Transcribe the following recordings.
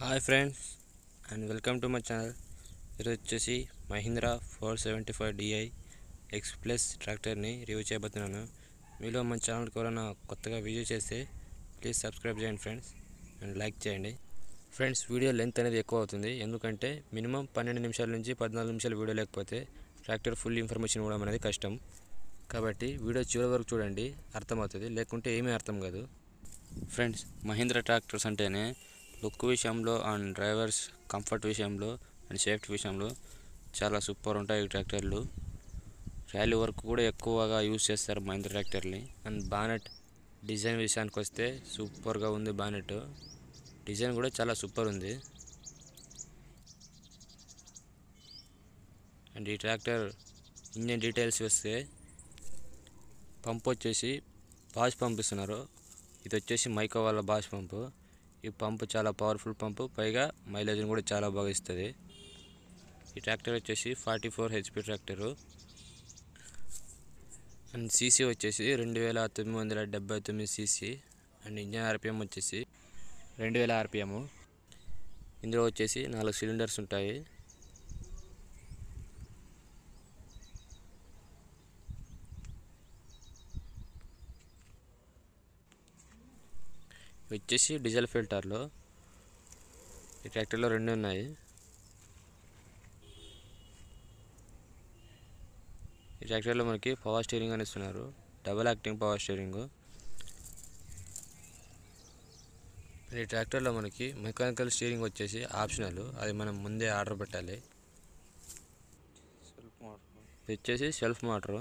hi friends and welcome to my channel ఈరోజు వచ్చేసి Mahindra four seventy five DI X plus ట్రాక్టర్ని review చేయబోతున్నాను మీలో మన ఛానల్కి ఎవరైనా కొత్తగా విజిట్ చేస్తే ప్లీజ్ సబ్స్క్రైబ్ చేయండి ఫ్రెండ్స్ అండ్ లైక్ చేయండి ఫ్రెండ్స్ వీడియో లెంత్ అనేది ఎక్కువ అవుతుంది ఎందుకంటే మినిమం పన్నెండు నిమిషాల నుంచి పద్నాలుగు నిమిషాల వీడియో లేకపోతే ట్రాక్టర్ ఫుల్ ఇన్ఫర్మేషన్ ఇవ్వడం అనేది కష్టం కాబట్టి వీడియో చివరి వరకు చూడండి అర్థమవుతుంది లేకుంటే ఏమీ అర్థం కాదు ఫ్రెండ్స్ మహీంద్రా ట్రాక్టర్స్ అంటేనే లుక్ విషయంలో అండ్ డ్రైవర్స్ కంఫర్ట్ విషయంలో అండ్ సేఫ్టీ విషయంలో చాలా సూపర్ ఉంటాయి ఈ ట్రాక్టర్లు ర్యాలీ వర్క్ కూడా ఎక్కువగా యూజ్ చేస్తారు మహీంద్రా ట్రాక్టర్ని అండ్ బానెట్ డిజైన్ విషయానికి వస్తే సూపర్గా ఉంది బానెట్ డిజైన్ కూడా చాలా సూపర్ ఉంది అండ్ ఈ ట్రాక్టర్ ఇంజన్ డీటెయిల్స్ వస్తే పంప్ వచ్చేసి బాష్ పంప్ ఇస్తున్నారు ఇది వచ్చేసి మైకా వాళ్ళ బాష్ పంపు ఈ పంపు చాలా పవర్ఫుల్ పంపు పైగా మైలేజ్ని కూడా చాలా బాగా ఇస్తుంది ఈ ట్రాక్టర్ వచ్చేసి forty four HP tractor and CC వచ్చేసి రెండు వేల తొమ్మిది వందల డెబ్బై తొమ్మిది సీసీ అండ్ ఇంజన్ ఆర్పిఎం వచ్చేసి రెండు వేల ఆర్పిఎం ఇందులో వచ్చేసి నాలుగు సిలిండర్స్ ఉంటాయి ఇవి వచ్చేసి డీజిల్ ఫిల్టర్లు ఈ ట్రాక్టర్లో రెండు ఉన్నాయి ఈ ట్రాక్టర్లో మనకి పవర్ స్టీరింగ్ అని ఇస్తున్నారు డబల్ యాక్టింగ్ పవర్ స్టీరింగ్ ఈ ట్రాక్టర్లో మనకి మెకానికల్ స్టీరింగ్ వచ్చేసి ఆప్షనల్ అది మనం ముందే ఆర్డర్ పెట్టాలి ఇది వచ్చేసి సెల్ఫ్ మోటరు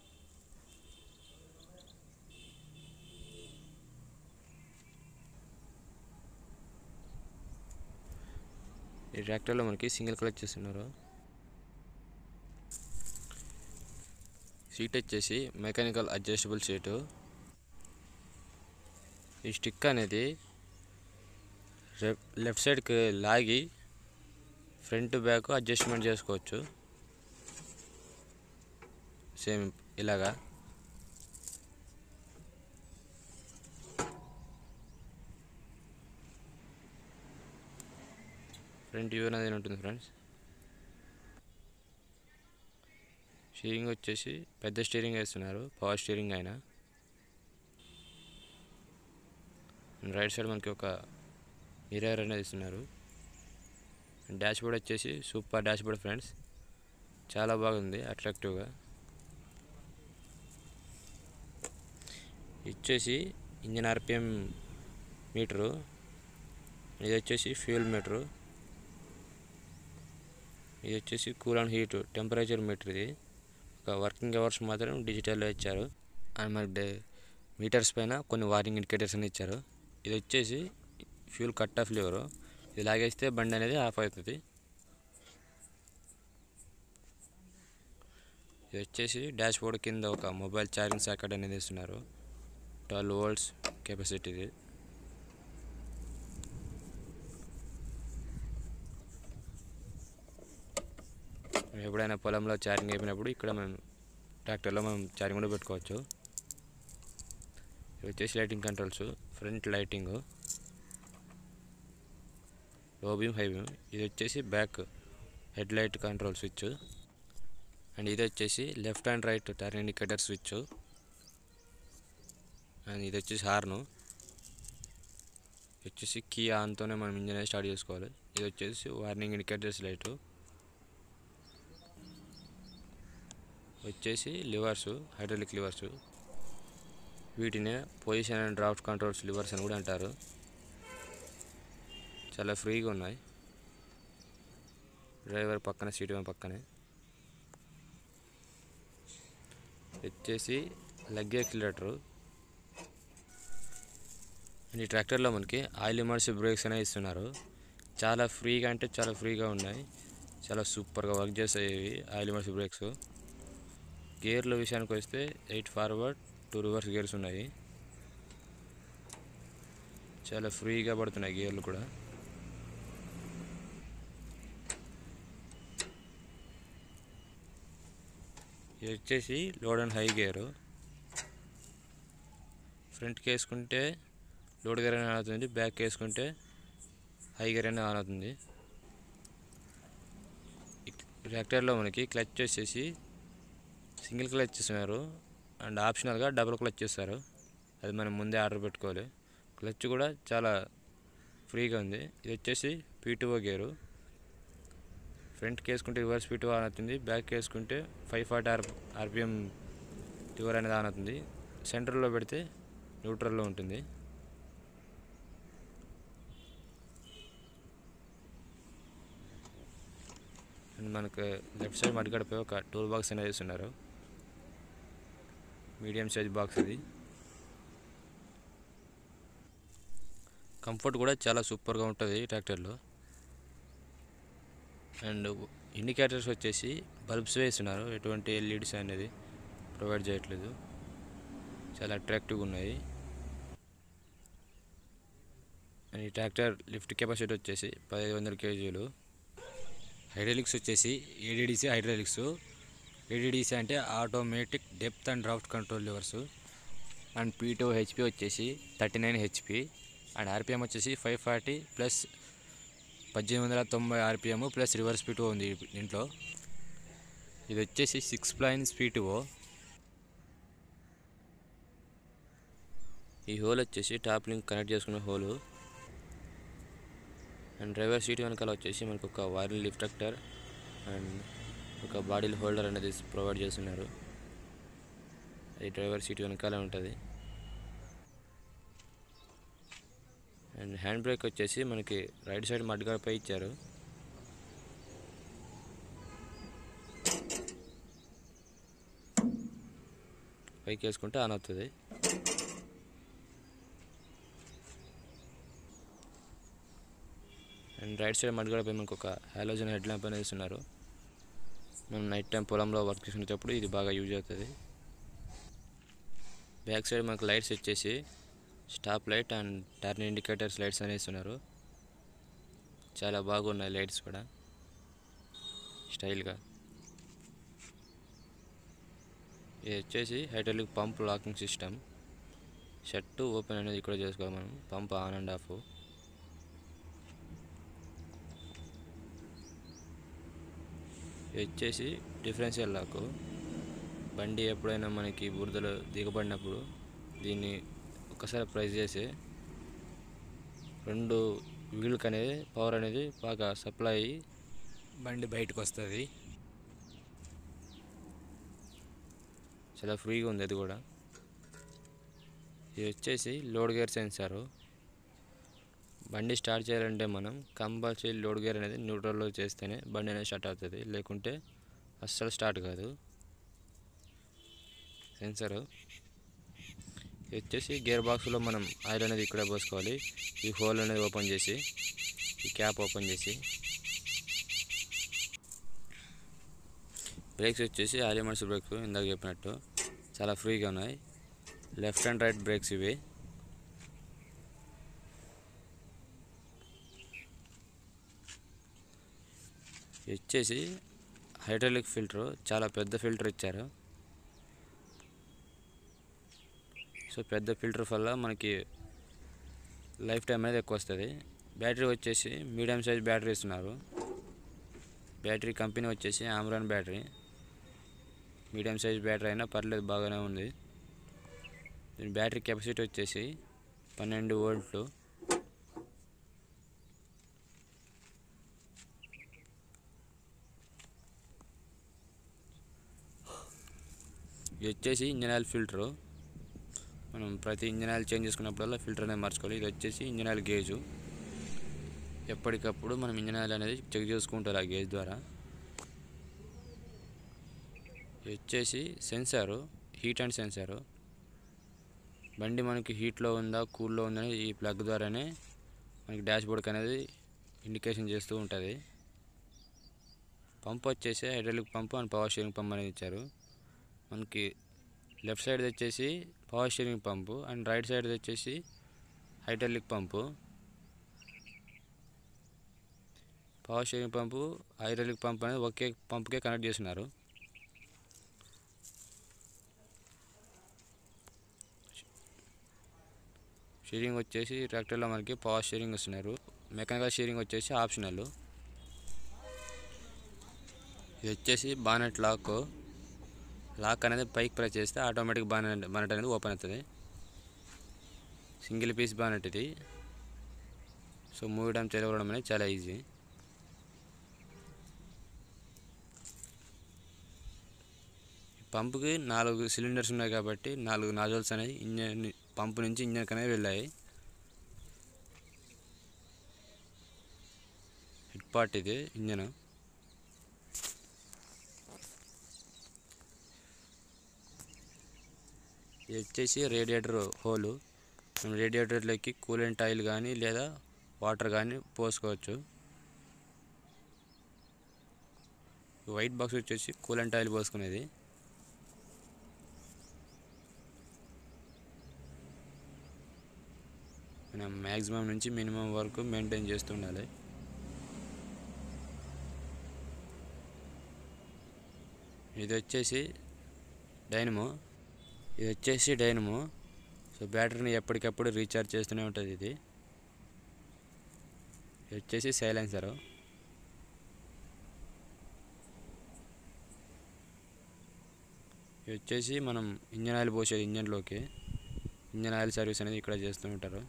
ఈ ట్రాక్టర్లో మనకి సింగిల్ క్లచ్ చేస్తున్నారు సీట్ వచ్చేసి మెకానికల్ అడ్జస్టబుల్ సీటు ఈ స్టిక్ అనేది లెఫ్ట్ సైడ్కి లాగి ఫ్రంట్ బ్యాక్ అడ్జస్ట్మెంట్ చేసుకోవచ్చు సేమ్ ఇలాగా ఫ్రంట్ వ్యూ అనేది ఉంటుంది ఫ్రెండ్స్ స్టీరింగ్ వచ్చేసి పెద్ద స్టీరింగ్ వేస్తున్నారు పవర్ స్టీరింగ్ అయినా రైట్ సైడ్ మనకి ఒక మిర్రర్ అనేది ఇస్తున్నారు డాష్ బోర్డ్ వచ్చేసి సూపర్ డాష్ బోర్డ్ ఫ్రెండ్స్ చాలా బాగుంది అట్రాక్టివ్గా ఇచ్చేసి ఇంజన్ ఆర్పిఎం మీటరు ఇది వచ్చేసి ఫ్యూల్ మీటరు ఇది వచ్చేసి cool and heat temperature meter ఇది ఒక వర్కింగ్ అవర్స్ మాత్రం డిజిటల్లో ఇచ్చారు అండ్ మనకి మీటర్స్ పైన కొన్ని వార్నింగ్ ఇండికేటర్స్ అని ఇచ్చారు ఇది వచ్చేసి ఫ్యూల్ కట్ ఆఫ్ లివర్ ఇది లాగేస్తే బండి అనేది ఆఫ్ అవుతుంది ఇది వచ్చేసి డాష్ బోర్డ్ కింద ఒక మొబైల్ ఛార్జింగ్ సాకెట్ అనేది ఇస్తున్నారు ట్వెల్వ్ వోల్ట్స్ కెపాసిటీది ఎప్పుడైనా పొలంలో ఛార్జింగ్ అయిపోయినప్పుడు ఇక్కడ మనం ట్రాక్టర్లో మనం ఛార్జింగ్ కూడా పెట్టుకోవచ్చు ఇవి వచ్చేసి lighting controls front lighting low beam high beam ఇది వచ్చేసి back head light control switch and ఇది వచ్చేసి left and right turn indicator switch and ఇది వచ్చేసి హార్ను వచ్చేసి కీ ఆన్తోనే మనం ఇంజన్ అనేది స్టార్ట్ చేసుకోవాలి ఇది వచ్చేసి వార్నింగ్ ఇండికేటర్స్ లైటు వచ్చేసి లివర్స్ హైడ్రాలిక్ లివర్స్ వీటిని position and draft controls levers అని కూడా అంటారు చాలా ఫ్రీగా ఉన్నాయి డ్రైవర్ పక్కన సీట్ పక్కనే వచ్చేసి లెగ్ యాక్సిలేటరు ఈ ట్రాక్టర్లో మనకి ఆయిల్ ఇమర్సివ్ బ్రేక్స్ అనేవి ఇస్తున్నారు చాలా ఫ్రీగా అంటే చాలా ఫ్రీగా ఉన్నాయి చాలా సూపర్గా వర్క్ చేస్తాయి ఇవి ఆయిల్ ఇమర్సివ్ బ్రేక్స్ గేర్ల విషయానికి వస్తే eight forward two reverse gears ఉన్నాయి చాలా ఫ్రీగా పడుతున్నాయి గేర్లు కూడా ఇది వచ్చేసి లోడ్ అండ్ హై గేరు ఫ్రంట్కి వేసుకుంటే లోడ్ గేర్ అని అవుతుంది బ్యాక్ వేసుకుంటే హై గేర్ అనేది ఆన్ అవుతుంది ఈ ట్రాక్టర్లో మనకి క్లచ్ వచ్చేసి సింగిల్ క్లచ్ ఇస్తున్నారు అండ్ ఆప్షనల్గా డబుల్ క్లచ్ ఇస్తారు అది మనం ముందే ఆర్డర్ పెట్టుకోవాలి క్లచ్ కూడా చాలా ఫ్రీగా ఉంది ఇది వచ్చేసి పీటుఓ గేరు ఫ్రంట్కి వేసుకుంటే రివర్స్ పీటుఓ ఆన్ అవుతుంది బ్యాక్ వేసుకుంటే ఫైవ్ ఫార్టీ ఆర్ ఆర్పిఎం టివర్ అనేది ఆన్ అవుతుంది సెంటర్లో పెడితే న్యూట్రల్లో ఉంటుంది అండ్ మనకు లెఫ్ట్ సైడ్ మడిగడపై ఒక టూల్ బాక్స్ అనేది ఇస్తున్నారు మీడియం సైజ్ బాక్స్ ఇది కంఫర్ట్ కూడా చాలా సూపర్గా ఉంటుంది ట్రాక్టర్లో అండ్ ఇండికేటర్స్ వచ్చేసి బల్బ్స్ వేస్తున్నారు ఎటువంటి ఎల్ఈడీస్ అనేది ప్రొవైడ్ చేయట్లేదు చాలా అట్రాక్టివ్గా ఉన్నాయి అండ్ ఈ ట్రాక్టర్ లిఫ్ట్ కెపాసిటీ వచ్చేసి పదిహేను వందల కేజీలు హైడ్రాలిక్స్ వచ్చేసి ఏడీడీసీ హైడ్రాలిక్స్ ఏడీడీసీ అంటే automatic depth and draft control levers and PTO HP వచ్చేసి thirty nine HP and RPM వచ్చేసి ఫైవ్ ఫార్టీ ప్లస్ పద్దెనిమిది వందల తొంభై ఆర్పిఎం ప్లస్ రివర్స్ పీటో ఉంది దీంట్లో ఇది వచ్చేసి సిక్స్ ప్లైన్ స్పీటువో ఈ హోల్ వచ్చేసి టాప్ లింక్ కనెక్ట్ చేసుకునే హోలు అండ్ డ్రైవర్ సీట్ వెనకాల వచ్చేసి మనకు ఒక వైరల్ లిఫ్టక్టర్ అండ్ ఒక బాడీ హోల్డర్ అనేది ప్రొవైడ్ చేస్తున్నారు అది డ్రైవర్ సీట్ వెనకాలే ఉంటుంది అండ్ హ్యాండ్ బ్రేక్ వచ్చేసి మనకి రైట్ సైడ్ మడ్గాపై ఇచ్చారు పైకి వేసుకుంటే ఆన్ అవుతుంది అండ్ రైట్ సైడ్ మడ్గడపై మనకు ఒక హాలోజన్ హెడ్ ల్యాంప్ అనేది ఇస్తున్నారు మనం నైట్ టైం పొలంలో వర్క్ చేసినప్పుడు ఇది బాగా యూజ్ అవుతుంది బ్యాక్ సైడ్ మనకు లైట్స్ వచ్చేసి stop light and turn indicators lights అనేవి ఇస్తున్నారు చాలా బాగున్నాయి లైట్స్ కూడా స్టైల్గా ఇది వచ్చేసి హైడ్రాలిక్ పంప్ లాకింగ్ సిస్టమ్ షర్ట్ ఓపెన్ అనేది ఇక్కడ చేసుకోవాలి మనం పంప్ ఆన్ అండ్ ఆఫ్ ఇది వచ్చేసి డిఫరెన్షియల్ లాక్ బండి ఎప్పుడైనా మనకి బురదలో దిగబడినప్పుడు దీన్ని ఒక్కసారి ప్రెస్ చేసి రెండు వీళ్ళకి అనేది పవర్ అనేది బాగా సప్లై అయ్యి బండి బయటకు వస్తుంది చాలా ఫ్రీగా ఉంది అది కూడా ఇది వచ్చేసి లోడ్ గేర్ సెన్సారు బండి స్టార్ట్ చేయాలంటే మనం కంపల్సరీ లోడ్ గేర్ అనేది న్యూట్రల్లో చేస్తేనే బండి అనేది స్టార్ట్ అవుతుంది లేకుంటే అస్సలు స్టార్ట్ కాదు సెన్సరు ఇది వచ్చేసి గేర్ బాక్స్లో మనం ఆయిల్ అనేది ఇక్కడే పోసుకోవాలి ఈ హోల్ అనేది ఓపెన్ చేసి ఈ క్యాప్ ఓపెన్ చేసి బ్రేక్స్ వచ్చేసి ఆలిమర్స్ బ్రేక్స్ ఇందాక చెప్పినట్టు చాలా ఫ్రీగా ఉన్నాయి లెఫ్ట్ అండ్ రైట్ బ్రేక్స్ ఇవి ఇది వచ్చేసి హైడ్రాలిక్ ఫిల్టర్ చాలా పెద్ద ఫిల్టర్ ఇచ్చారు సో పెద్ద ఫిల్టర్ వల్ల మనకి లైఫ్ టైం అనేది ఎక్కువ వస్తుంది బ్యాటరీ వచ్చేసి మీడియం సైజ్ బ్యాటరీ ఇస్తున్నారు బ్యాటరీ కంపెనీ వచ్చేసి Amaron battery medium size battery అయినా పర్లేదు బాగానే ఉంది దీని బ్యాటరీ కెపాసిటీ వచ్చేసి పన్నెండు వోల్ట్లు ఇది వచ్చేసి ఇంజన్ ఆయిల్ ఫిల్టరు మనం ప్రతి ఇంజన్ ఆయిల్ చేంజ్ చేసుకున్నప్పుడల్లా ఫిల్టర్ అనేది మార్చుకోవాలి ఇది వచ్చేసి ఇంజన్ ఆయిల్ గేజు ఎప్పటికప్పుడు మనం ఇంజన్ ఆయిల్ అనేది చెక్ చేసుకుంటారు ఆ గేజ్ ద్వారా ఇది వచ్చేసి సెన్సారు హీట్ అండ్ సెన్సారు బండి మనకి హీట్లో ఉందా కూల్లో ఉందా అనేది ఈ ప్లగ్ ద్వారానే మనకి డాష్ బోర్డ్కి అనేది ఇండికేషన్ చేస్తూ ఉంటుంది పంప్ వచ్చేసి hydraulic pump and power steering pump అనేది ఇచ్చారు మనకి లెఫ్ట్ సైడ్ వచ్చేసి power steering pump and right side వచ్చేసి hydraulic pump power steering pump hydraulic pump అనేది ఒకే పంపుకే కనెక్ట్ చేస్తున్నారు స్టీరింగ్ వచ్చేసి ట్రాక్టర్లో మనకి పవర్ స్టీరింగ్ ఇస్తున్నారు మెకానికల్ స్టీరింగ్ వచ్చేసి ఆప్షనల్ ఇది వచ్చేసి బానెట్ లాక్ లాక్ అనేది పైకి ప్రెస్ చేస్తే ఆటోమేటిక్ బానెట్ బానెట్ అనేది ఓపెన్ అవుతుంది సింగిల్ పీస్ బానెట్ ఇది సో మూవడం తెలవడం అనేది చాలా ఈజీ పంపుకి నాలుగు సిలిండర్స్ ఉన్నాయి కాబట్టి నాలుగు నాజల్స్ అనేవి ఇంజన్ పంపు నుంచి ఇంజన్కి అనేవి వెళ్ళాయి హెడ్ పార్ట్ ఇది ఇంజన్ ఇది వచ్చేసి రేడియేటర్ హోలు మనం రేడియేటర్లోకి కూలెంట్ ఆయిల్ కానీ లేదా వాటర్ కానీ పోసుకోవచ్చు వైట్ బాక్స్ వచ్చేసి కూలెంట్ ఆయిల్ పోసుకునేది మనం మ్యాక్సిమం నుంచి మినిమం వరకు మెయింటైన్ చేస్తూ ఉండాలి ఇది వచ్చేసి డైనమో ఇది వచ్చేసి డైనమో సో బ్యాటరీని ఎప్పటికప్పుడు రీఛార్జ్ చేస్తూనే ఉంటుంది ఇది ఇది వచ్చేసి సైలెన్సరు ఇది వచ్చేసి మనం ఇంజన్ ఆయిల్ పోసేది ఇంజన్లోకి ఇంజన్ ఆయిల్ సర్వీస్ అనేది ఇక్కడ చేస్తూ ఉంటారు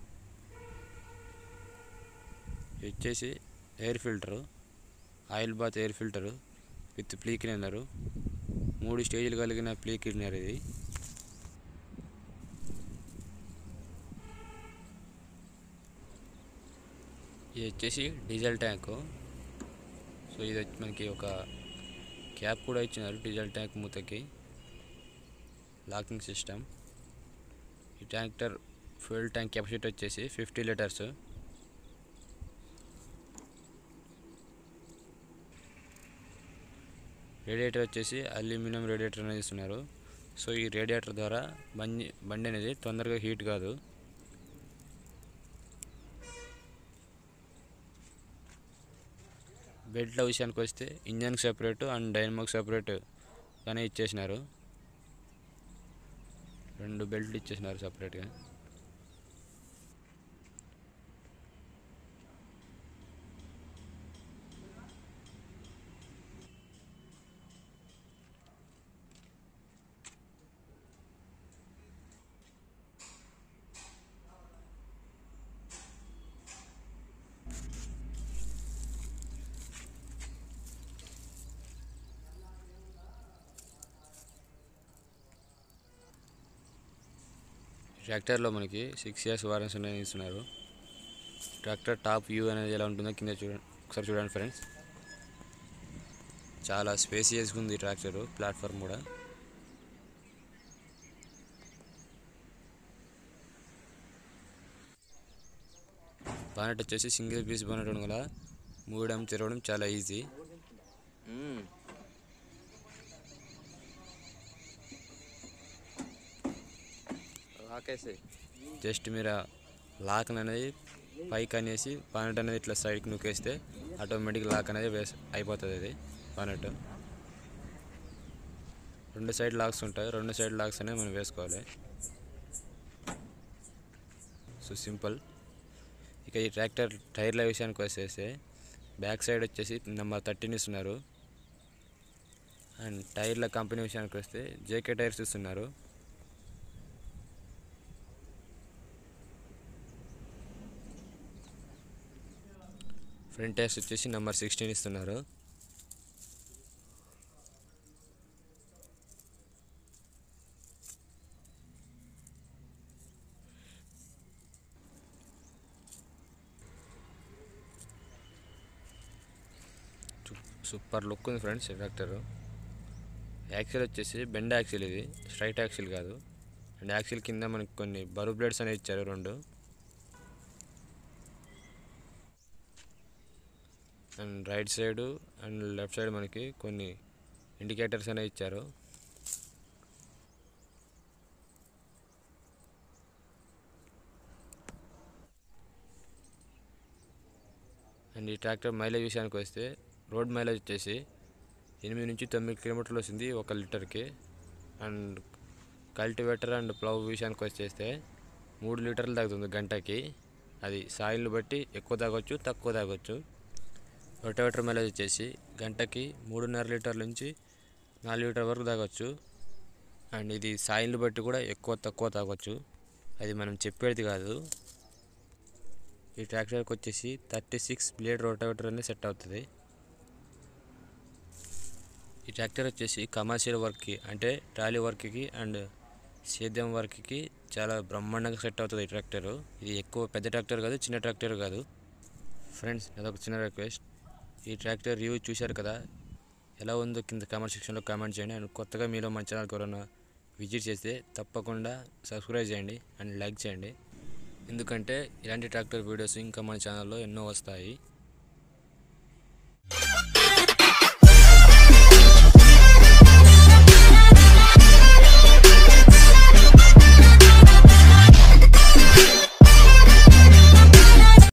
ఇది వచ్చేసి air filter oil bath air filter with pre cleaner మూడు స్టేజ్లు కలిగిన ప్లీ క్లీనర్ ఇది ఇది వచ్చేసి డీజిల్ ట్యాంకు సో ఇది వచ్చి మనకి ఒక క్యాప్ కూడా ఇచ్చినారు డీజిల్ ట్యాంక్ మూతకి లాకింగ్ సిస్టమ్ ఈ ట్యాంక్టర్ ఫ్యూయల్ ట్యాంక్ కెపాసిటీ వచ్చేసి ఫిఫ్టీ లీటర్స్ రేడియేటర్ వచ్చేసి అల్యూమినియం రేడియేటర్ అనేది ఇస్తున్నారు సో ఈ రేడియేటర్ ద్వారా బండి బండి అనేది తొందరగా హీట్ కాదు బెల్ట్ల విషయానికి వస్తే ఇంజన్కి సపరేట్ అండ్ డైనమోకి సపరేట్ కానీ ఇచ్చేసినారు రెండు బెల్ట్లు ఇచ్చేసినారు సపరేట్గా ట్రాక్టర్లో మనకి సిక్స్ ఇయర్స్ వారెన్సీ అనేది ఇస్తున్నారు ట్రాక్టర్ టాప్ వ్యూ అనేది ఎలా ఉంటుందో కింద చూడండి ఒకసారి చూడండి ఫ్రెండ్స్ చాలా స్పేసియస్గా ఉంది ట్రాక్టర్ ప్లాట్ఫామ్ కూడా బానెట్ వచ్చేసి సింగిల్ పీస్ బానెట్ ఉండడం వల్ల మూడడం తెరవడం చాలా ఈజీ లాకేసి జస్ట్ మీరు లాక్ అనేది పైకి అనేసి బానెట్ అనేది ఇట్లా సైడ్కి నూకేస్తే ఆటోమేటిక్ లాక్ అనేది వేస్ అయిపోతుంది అది బానెట్ రెండు సైడ్ లాక్స్ ఉంటాయి రెండు సైడ్ లాక్స్ అనేది మనం వేసుకోవాలి సో సింపుల్ ఇక ఈ ట్రాక్టర్ టైర్ల విషయానికి వచ్చేసి బ్యాక్ సైడ్ వచ్చేసి నెంబర్ థర్టీన్ ఇస్తున్నారు అండ్ టైర్ల కంపెనీ విషయానికి వస్తే జేకే టైర్స్ ఇస్తున్నారు ఫ్రంట్ టైర్స్ వచ్చేసి నెంబర్ సిక్స్టీన్ ఇస్తున్నారు సూపర్ లుక్ ఉంది ఫ్రెండ్స్ ట్రాక్టర్ యాక్సిల్ వచ్చేసి బెండ్ యాక్సిల్ ఇది స్ట్రైట్ యాక్సిల్ కాదు అండ్ యాక్సిల్ కింద మనకి కొన్ని బరువు బ్లేడ్స్ అనేవి ఇచ్చారు రెండు and right side and left side మనకి కొన్ని ఇండికేటర్స్ అనేవి ఇచ్చారు అండ్ ఈ ట్రాక్టర్ మైలేజ్ విషయానికి వస్తే రోడ్ మైలేజ్ వచ్చేసి ఎనిమిది నుంచి తొమ్మిది కిలోమీటర్లు వస్తుంది ఒక లీటర్కి అండ్ కల్టివేటర్ అండ్ ప్లవ్ విషయానికి వచ్చేస్తే మూడు లీటర్లు తగ్గుతుంది గంటకి అది సాయిల్ని బట్టి ఎక్కువ తాగొచ్చు తక్కువ తాగొచ్చు రొటవేటర్ మైలేజ్ వచ్చేసి గంటకి మూడున్నర లీటర్ల నుంచి నాలుగు లీటర్ వరకు తాగొచ్చు అండ్ ఇది సాయిల్ని బట్టి కూడా ఎక్కువ తక్కువ తాగొచ్చు అది మనం చెప్పేది కాదు ఈ ట్రాక్టర్కి వచ్చేసి థర్టీ సిక్స్ బ్లేడ్ రోటావేటర్ అనేది సెట్ అవుతుంది ఈ ట్రాక్టర్ వచ్చేసి కమర్షియల్ వర్క్కి అంటే ట్రాలీ వర్క్కి అండ్ సేద్యం వర్క్కి చాలా బ్రహ్మాండంగా సెట్ అవుతుంది ఈ ట్రాక్టర్ ఇది ఎక్కువ పెద్ద ట్రాక్టర్ కాదు చిన్న ట్రాక్టర్ కాదు ఫ్రెండ్స్ అదొక చిన్న రిక్వెస్ట్ ఈ ట్రాక్టర్ రివ్యూ చూశారు కదా ఎలా ఉందో కింద కామెంట్ సెక్షన్లో కామెంట్ చేయండి అండ్ కొత్తగా మీరు మన ఛానల్కి ఎవరైనా విజిట్ చేస్తే తప్పకుండా సబ్స్క్రైబ్ చేయండి అండ్ లైక్ చేయండి ఎందుకంటే ఇలాంటి ట్రాక్టర్ వీడియోస్ ఇంకా మన ఛానల్లో ఎన్నో వస్తాయి